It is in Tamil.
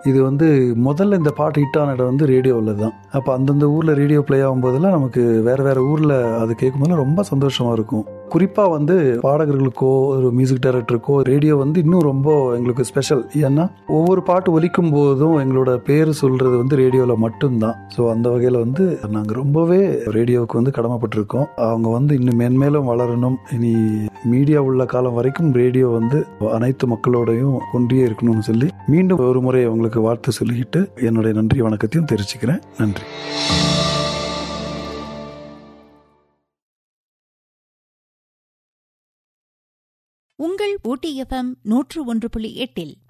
இது வந்து முதல்ல இந்த பாட்டு ஹிட் ஆன இடம் வந்து ரேடியோவில் தான் அப்போ அந்தந்த ஊரில் ரேடியோ ப்ளே ஆகும்போதெல்லாம் நமக்கு வேற வேற ஊரில் அது கேட்கும்போது ரொம்ப சந்தோஷமா இருக்கும் குறிப்பாக வந்து பாடகர்களுக்கோ ஒரு மியூசிக் டைரக்டருக்கோ ரேடியோ வந்து இன்னும் ரொம்ப எங்களுக்கு ஸ்பெஷல் ஏன்னா ஒவ்வொரு பாட்டு ஒலிக்கும் போதும் எங்களோட பேர் சொல்றது வந்து ரேடியோவில் மட்டும்தான் ஸோ அந்த வகையில் வந்து நாங்கள் ரொம்பவே ரேடியோவுக்கு வந்து கடமைப்பட்டிருக்கோம் அவங்க வந்து இன்னும் மேன்மேலும் வளரணும் இனி மீடியா உள்ள காலம் வரைக்கும் ரேடியோ வந்து அனைத்து மக்களோடையும் ஒன்றியே இருக்கணும்னு சொல்லி மீண்டும் ஒரு முறை அவங்களுக்கு வாழ்த்து சொல்லிக்கிட்டு என்னுடைய நன்றி வணக்கத்தையும் தெரிவிச்சுக்கிறேன் நன்றி உங்கள் ஊட்டி எஃப்எம் நூற்று ஒன்று புள்ளி எட்டில்